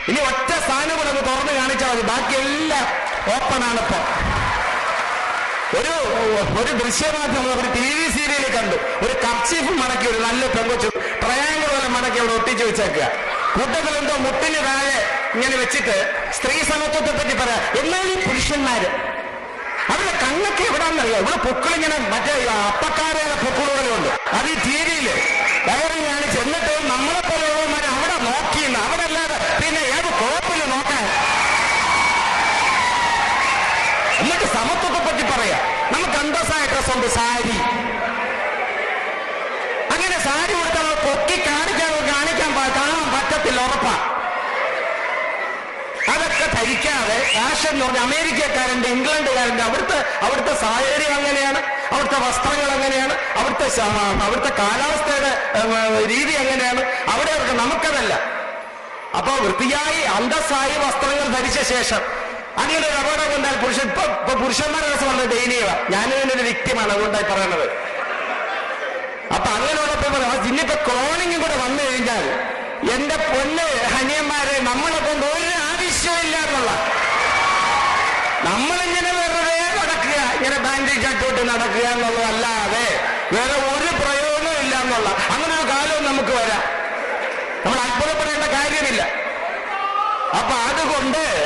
ഇനി ഒറ്റ സ്ഥാനം കൂടെ ഒന്ന് തുറന്ന് കാണിച്ചാൽ മതി ബാക്കിയെല്ലാം ഓപ്പൺ ആണ് ഇപ്പൊ ഒരു ഒരു ദൃശ്യമാധ്യമം ഒരു ടി വി സീരിയൽ കണ്ടു ഒരു കർച്ചീഫ് മടക്കി ഒരു നല്ല പെങ്കൊച്ചു ട്രയാങ്കിൾ പോലെ മടക്കി അവിടെ ഒട്ടിച്ചു വെച്ചേക്കുക കൂട്ടത്തിൽ എന്തോ മുട്ടിന് താഴെ ഇങ്ങനെ വെച്ചിട്ട് സ്ത്രീ സമത്വത്തെ പറ്റി പറയാം എന്നാൽ ഈ പുരുഷന്മാര് അവരുടെ കണ്ണൊക്കെ എവിടാന്നറിയാം ഇവിടെ പൊക്കിളിങ്ങനെ മറ്റേ അപ്പക്കാരെ പൊക്കിളുകളുണ്ട് അത് ഈ ടി വിയില് വയറിൽ കാണിച്ച് എന്നിട്ട് നമ്മളെ പോലെയുള്ളവന്മാർ അവിടെ നോക്കിയെന്ന് അവിടെ അല്ലാതെ പിന്നെ ഏത് കോപ്പില് നോക്കാൻ എന്നിട്ട് സമത്വത്തെ പറ്റി പറയാം നമുക്ക് അന്തസ്സായ ഡ്രസ് ഉണ്ട് സാരി അങ്ങനെ സാരി കൊടുത്താൽ നമ്മൾ പൊക്കി കാണിക്കാൻ കാണിക്കാൻ പ- കാണാൻ പറ്റത്തില്ല ഉറപ്പാ അതൊക്കെ ധരിക്കാതെ ഫാഷൻ എന്ന് പറഞ്ഞാൽ അമേരിക്കക്കാരന്റെ ഇംഗ്ലണ്ടുകാരന്റെ അവിടുത്തെ അവിടുത്തെ സാഹചര്യം അങ്ങനെയാണ് അവിടുത്തെ വസ്ത്രങ്ങൾ അങ്ങനെയാണ് അവിടുത്തെ ശ- അവിടുത്തെ കാലാവസ്ഥയുടെ ഏം, രീതി അങ്ങനെയാണ് അവിടെ അവർക്ക് നമുക്കതല്ല അപ്പൊ വൃത്തിയായി അന്തസ്സായി വസ്ത്രങ്ങൾ ധരിച്ച ശേഷം അങ്ങനെ ഒരു അപകടം കൊണ്ടാൽ പുരുഷൻ ഇപ്പൊ ഇപ്പൊ പുരുഷന്മാരുടെ രസം വളരെ ദയനീയമാണ് ഞാനും ഇതിന്റെ ഒരു വ്യക്തിമാണ് അതുകൊണ്ടായി പറയണത് അപ്പൊ അങ്ങനെയുള്ളപ്പോ പറയാം ഇനിയിപ്പോ ക്ലോണിംഗ് കൂടെ വന്നു കഴിഞ്ഞാൽ എന്റെ പൊന്ന് ഹനിയന്മാരെ നമ്മളെ കൊണ്ട് ഒരു ആവശ്യമില്ല എന്നുള്ള നമ്മളിങ്ങനെ വെറുതെ നടക്കുക ഇങ്ങനെ ബാൻഡേജ് അട്ടോട്ട് നടക്കുക എന്നുള്ളതല്ലാതെ വേറെ ഒരു പ്രയോജനവും ഇല്ല എന്നുള്ള അങ്ങനെ ഒരു കാലവും നമുക്ക് വരാം നമ്മൾ അത്ഭുതപ്പെടേണ്ട കാര്യമില്ല അപ്പൊ അതുകൊണ്ട്